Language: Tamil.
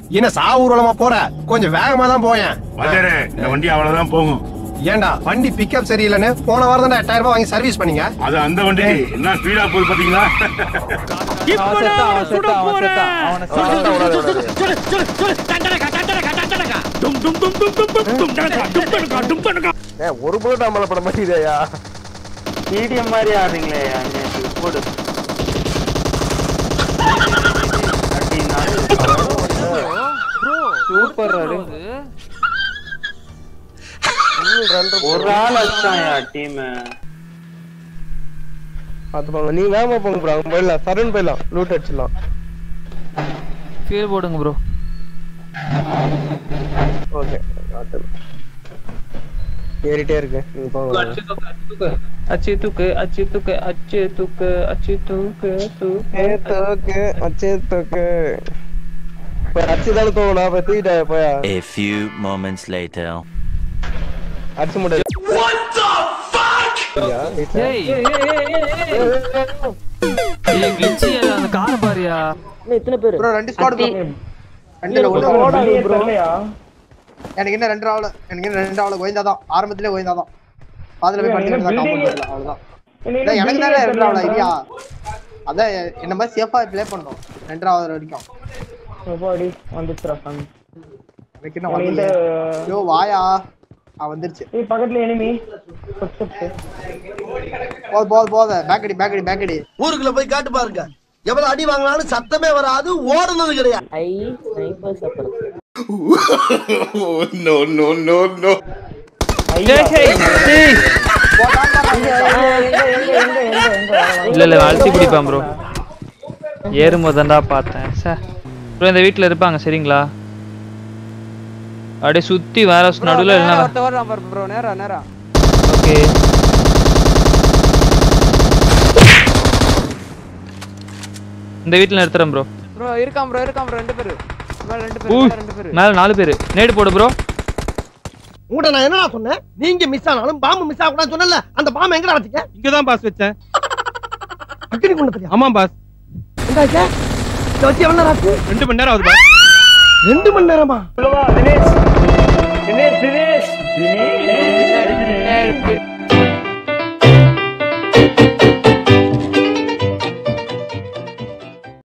என்ன சா ஊர்வலமா போற கொஞ்சம் வேகமா தான் போயேன் வாத்தியாரே இந்த வண்டி அவ்வளவுதான் போகும் ஏன்டா வண்டி பிக்கப் சரியில்லைன்னு போன வாரம் தான் எட்டாயிரம் ரூபாய் வாங்கி சர்வீஸ் பண்ணீங்க அது அந்த வண்டி என்ன ஸ்பீடா போகுது பாத்தீங்களா அவன் செத்தான் அவன் செத்தான் அவன் செத்தான் அவனை சாவடிச்சு. ஏன் ஒரு புல்லட் அமல பட மாட்டேங்கயா டிடிஎம் மாதிரி ஆடுறீங்களே அங்கே போடு சூப்பர் ஒரு ஆள் அடிச்சாயா டீம் பாத்து போங்க நீ வேகமா போங்க ப்ரோ அவங்க போயிடலாம் சரண் போயிடலாம் லூட் அடிச்சிடலாம் ஃபியூல் போடுங்க ப்ரோ ஓகே ஏறிட்டே இருக்கு நீங்க போங்க அச்சு தூக்கு அச்சு தூக்கு அச்சு தூக்கு அச்சு தூக்கு தூக்கு ஏ தோக்கு அச்சே தோக்கு போய் அடிச்சு தானே தோணும் போய் தூக்கிட்டா போயா A few moments later. அடிச்சு முடியாது ஏய் ஏய் கிளிச்சி அந்த கார பாரியா ப்ரோ ரெண்டு ஸ்குவாட் ப்ரோ ரெண்டுல ஒண்ணு ப்ரோ எனக்கு என்ன ரெண்டு ராவல எனக்கு என்ன ரெண்டு ராவல கோயந்தா தான் ஆரம்பத்திலே கோயந்தா தான் பாதில போய் பண்ணிட்டு தான் காம்பவுண்ட் அவ்வளவுதான் டேய், எனக்கு தானே ரெண்டு ராவல ஐடியா அதான் என்ன மாதிரி சேஃபா ப்ளே பண்ணோம் ரெண்டு ராவல வரைக்கும் எனக்கு என்ன வந்து ஐயோ வாயா ஆ வந்துருச்சு பக்கத்துல எனிமி போது போது போது பேக்கடி பேக்கடி பேக்கடி ஊருக்குள்ள போய் காட்டு பாருங்க எவ்வளவு அடி வாங்கினாலும் சத்தமே வராது ஓடுனது கிடையாது நோ நோ நோ நோ இல்ல இல்ல அழுத்தி பிடிப்பான் ப்ரோ ஏறும்போது தான்டா பார்த்தேன் சார் ப்ரோ இந்த வீட்ல இருப்பாங்க சரிங்களா அப்படியே சுத்தி வேற நடுவுல இல்லைனா வர்றான் பாரு ப்ரோ நேரா நேரா ஓகே இந்த வீட்ல நிறுத்துறேன் ப்ரோ ப்ரோ இருக்கான் ப்ரோ இருக்கான் ப்ரோ ரெண்டு பேரு மேல ரெண்டு பேரு ஊய் மேல ரெண்டு பேரு மேல நாலு பேரு நேடு போடு ப்ரோ உங்கள்ட்ட நான் என்னடா சொன்னேன் நீங்க மிஸ் ஆனாலும் பாம்பு மிஸ் ஆக கூடாது சொன்னல அந்த பாம்பு எங்கடா வச்சீங்க இங்கதான் பாஸ் வச்சேன் அக்கினி கொண்டு தெரியும் ஆமா பாஸ் எங்காச்சே இதை வச்சு எவ்வளவு நேரம் ஆச்சு ரெண்டு மணி நேரம் ஆகுது பாஸ் ரெண்டு மணி நேரமா